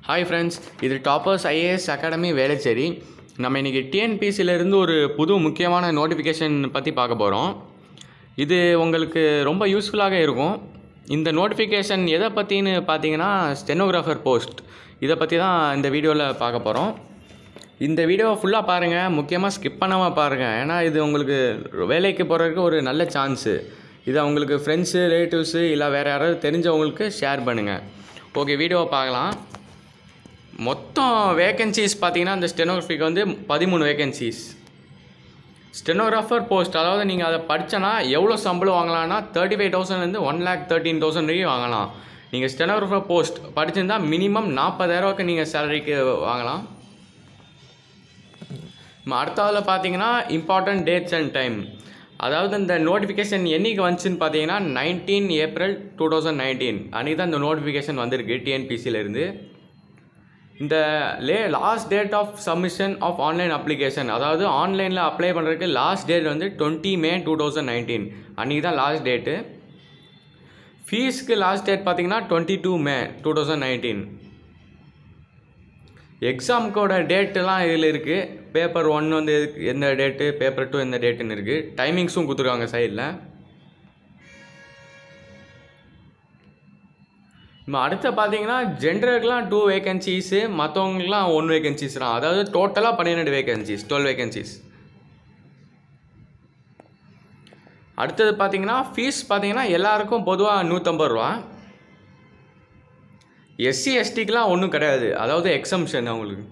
hi friends இது Toppers IAS Academy Velachery நம்ம இன்றைக்கி டிஎன்பிசியிலேருந்து ஒரு புது முக்கியமான நோட்டிஃபிகேஷன் பற்றி பார்க்க போகிறோம் இது உங்களுக்கு ரொம்ப யூஸ்ஃபுல்லாக இருக்கும் இந்த நோட்டிஃபிகேஷன் எதை பற்றின்னு பார்த்தீங்கன்னா ஸ்டெனோகிராஃபர் போஸ்ட் இதை பற்றி தான் இந்த வீடியோவில் பார்க்க போகிறோம் இந்த வீடியோவை ஃபுல்லாக பாருங்கள் முக்கியமாக ஸ்கிப் பண்ணாமல் பாருங்கள் ஏன்னா இது உங்களுக்கு வேலைக்கு போகிறதுக்கு ஒரு நல்ல சான்ஸு இதை உங்களுக்கு ஃப்ரெண்ட்ஸு ரிலேட்டிவ்ஸு இல்லை வேறு யாராவது தெரிஞ்சவங்களுக்கு ஷேர் பண்ணுங்கள் ஓகே வீடியோவை பார்க்கலாம் மொத்தம் வேகன்சிஸ் பார்த்தீங்கன்னா இந்த ஸ்டெனோகிராஃபிக்கு வந்து பதிமூணு வேகன்சிஸ் ஸ்டெனோகிராஃபர் போஸ்ட் அதாவது நீங்கள் அதை படித்தனா எவ்வளோ சம்பளம் வாங்கலாம்னா தேர்ட்டி ஃபைவ் தௌசண்ட்லேருந்து ஒன் லேக் தேர்ட்டின் தௌசண்ட் வரைக்கும் வாங்கலாம் நீங்கள் ஸ்டெனோகிராஃபர் போஸ்ட் படிச்சிருந்தா மினிமம் நாற்பதாயிரரூவாக்கு நீங்கள் சேலரிக்கு வாங்கலாம் நம்ம அடுத்ததில் பார்த்தீங்கன்னா இம்பார்ட்டன்ட் டேட்ஸ் அண்ட் டைம் அதாவது இந்த நோட்டிஃபிகேஷன் என்னைக்கு வந்துச்சுன்னு பார்த்தீங்கன்னா nineteen April two thousand nineteen அன்றைக்கி தான் இந்த நோட்டிஃபிகேஷன் வந்திருக்கு டிஎன்பிசியிலேருந்து இந்த லே last date of submission of online application அதாவது ஆன்லைனில் அப்ளை பண்ணுறதுக்கு லாஸ்ட் டேட் வந்து twenty May two thousand nineteen அன்றைக்கி தான் லாஸ்ட் டேட்டு ஃபீஸ்க்கு லாஸ்ட் டேட் பார்த்தீங்கன்னா twenty two May two thousand nineteen எக்ஸாமுக்கோட டேட்டுலாம் இதில் இருக்குது பேப்பர் ஒன் வந்து எதுக்கு- எந்த டேட்டு பேப்பர் டூ எந்த டேட்டுன்னு இருக்குது டைமிங்ஸும் கொடுத்துருக்காங்க சைடில் நம்ம அடுத்து பார்த்தீங்கன்னா ஜென்டருக்குலாம் டூ வேகன்சிஸு மற்றவங்களுக்குலாம் ஒன் வேகன்சிஸ் தான் அதாவது டோட்டலாக பன்னிரெண்டு வேகன்சிஸ் டுவெல் வேகன்சிஸ் அடுத்தது பார்த்தீங்கன்னா ஃபீஸ் பார்த்தீங்கன்னா எல்லாருக்கும் பொதுவாக நூற்றம்பது ரூபா எஸ்சி எஸ்டிக்கெலாம் ஒன்றும் கிடையாது அதாவது எக்ஸம்ஷன் அவங்களுக்கு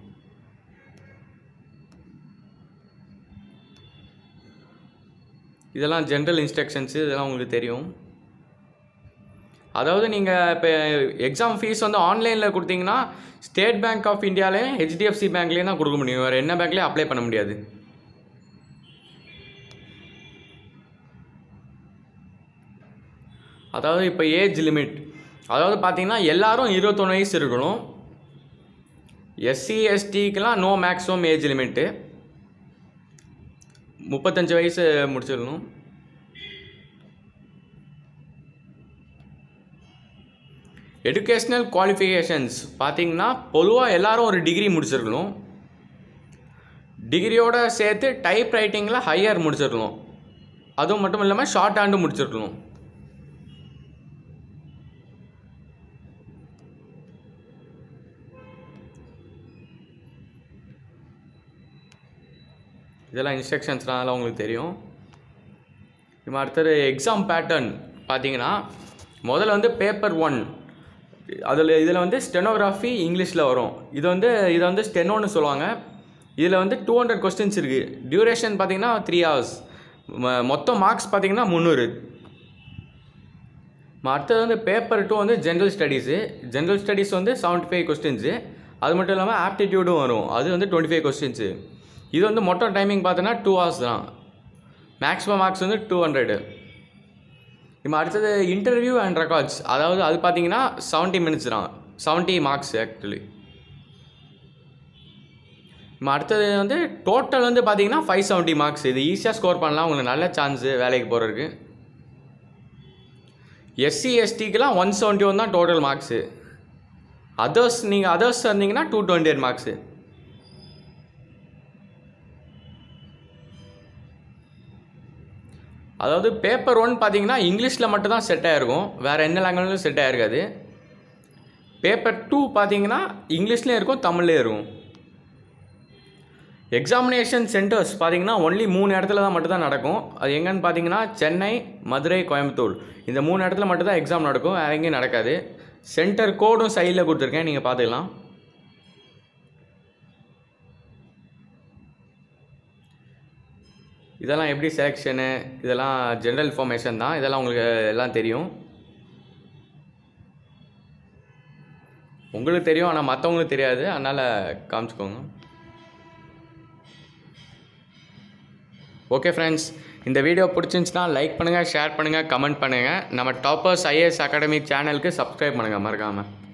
இதெல்லாம் ஜென்ரல் இன்ஸ்ட்ரக்ஷன்ஸு இதெல்லாம் உங்களுக்கு தெரியும் அதாவது நீங்கள் இப்போ எக்ஸாம் ஃபீஸ் வந்து ஆன்லைனில் கொடுத்தீங்கன்னா ஸ்டேட் பேங்க் ஆஃப் இந்தியாவிலையும் ஹெச்டிஎஃப்சி பேங்க்லேயும் தான் கொடுக்க முடியும் வேறு என்ன பேங்க்லேயும் அப்ளை பண்ண முடியாது அதாவது இப்போ ஏஜ் லிமிட் அதாவது பார்த்தீங்கன்னா எல்லாரும் இருபத்தொன்று வயசு இருக்கணும் எஸ்சி எஸ்டிக்கெலாம் நோ மேக்ஸிமம் ஏஜ் லிமிட்டு முப்பத்தஞ்சு வயசு முடிச்சிடணும் எடுகேஷ்னல் குவாலிஃபிகேஷன்ஸ் பார்த்தீங்கன்னா பொதுவாக எல்லாரும் ஒரு டிகிரி முடிச்சிருக்கணும் டிகிரியோட சேர்த்து டைப் ரைட்டிங்கில் ஹையர் முடிச்சிருக்கணும் அதுவும் மட்டும் இல்லாமல் ஷார்ட் ஹேண்டும் முடிச்சிருக்கணும் இதெல்லாம் இன்ஸ்ட்ரக்ஷன்ஸ்லாம் அதெல்லாம் உங்களுக்கு தெரியும் இப்போ அடுத்தது எக்ஸாம் பேட்டர்ன் பார்த்தீங்கன்னா முதல்ல வந்து பேப்பர் ஒன் அதில் இதில் வந்து ஸ்டெனோகிராஃபி இங்கிலீஷில் வரும் இது வந்து இதை வந்து ஸ்டெனோன்னு சொல்லுவாங்க இதில் வந்து டூ ஹண்ட்ரட் கொஸ்டின்ஸ் இருக்குது டியூரேஷன் பார்த்தீங்கன்னா த்ரீ ஹவர்ஸ் மொத்தம் மார்க்ஸ் பார்த்தீங்கன்னா முந்நூறு அடுத்தது வந்து பேப்பர் டூ வந்து ஜென்ரல் ஸ்டடீஸு ஜென்ரல் ஸ்டடீஸ் வந்து செவன்ட்டி ஃபைவ் கொஸ்டின்ஸு அது மட்டும் இல்லாமல் ஆப்டிடியூடும் வரும் அது வந்து டுவெண்ட்டி ஃபைவ் கொஸ்டின்ஸு இது வந்து மொத்தம் டைமிங் பார்த்தோன்னா டூ ஹவர்ஸ் தான் மேக்ஸிமம் மார்க்ஸ் வந்து டூ ஹண்ட்ரடு இப்போ அடுத்தது இன்டர்வியூ அண்ட் ரெக்கார்ட்ஸ் அதாவது அது பார்த்தீங்கன்னா செவன்ட்டி மினிட்ஸ் தான் செவன்ட்டி மார்க்ஸ் ஆக்சுவலி இப்போ அடுத்தது வந்து டோட்டல் வந்து பார்த்தீங்கன்னா ஃபைவ் செவன்ட்டி மார்க்ஸ் இது ஈஸியாக ஸ்கோர் பண்ணலாம் உங்களுக்கு நல்ல சான்ஸு வேலைக்கு போகிறதுக்கு எஸ்சி எஸ்டிக்கெலாம் ஒன் செவன்ட்டி ஒன் தான் டோட்டல் மார்க்ஸு அதர்ஸ் நீங்கள் அதர்ஸ் இருந்தீங்கன்னா டூ டுவெண்ட்டி எயிட் மார்க்ஸு அதாவது பேப்பர் ஒன் பார்த்தீங்கன்னா இங்கிலீஷில் மட்டும் தான் செட் ஆகிருக்கும் வேறு என்ன லாங்குவேஜ்லையும் செட் ஆகிருக்காது பேப்பர் டூ பார்த்தீங்கன்னா இங்கிலீஷ்லேயும் இருக்கும் தமிழ்லேயும் இருக்கும் எக்ஸாமினேஷன் சென்டர்ஸ் பார்த்தீங்கன்னா ஒன்லி மூணு இடத்துல தான் மட்டும் தான் நடக்கும் அது எங்கன்னு பார்த்தீங்கன்னா சென்னை மதுரை கோயம்புத்தூர் இந்த மூணு இடத்துல மட்டும் தான் எக்ஸாம் நடக்கும் வேறு எங்கேயும் நடக்காது சென்டர் கோடும் சைடில் கொடுத்துருக்கேன் நீங்கள் பார்த்துக்கலாம் இதெல்லாம் எப்படி செலெக்ஷனு இதெல்லாம் ஜென்ரல் இன்ஃபர்மேஷன் தான் இதெல்லாம் உங்களுக்கு எல்லாம் தெரியும் உங்களுக்கு தெரியும் ஆனால் மற்றவங்களுக்கு தெரியாது அதனால் காமிச்சுக்கோங்க ஓகே ஃப்ரெண்ட்ஸ் இந்த வீடியோ பிடிச்சிருந்துச்சுன்னா லைக் பண்ணுங்கள் ஷேர் பண்ணுங்கள் கமெண்ட் பண்ணுங்கள் நம்ம டாப்பர்ஸ் ஐஏஎஸ் அகாடமி சேனலுக்கு சப்ஸ்கிரைப் பண்ணுங்கள் மறக்காமல்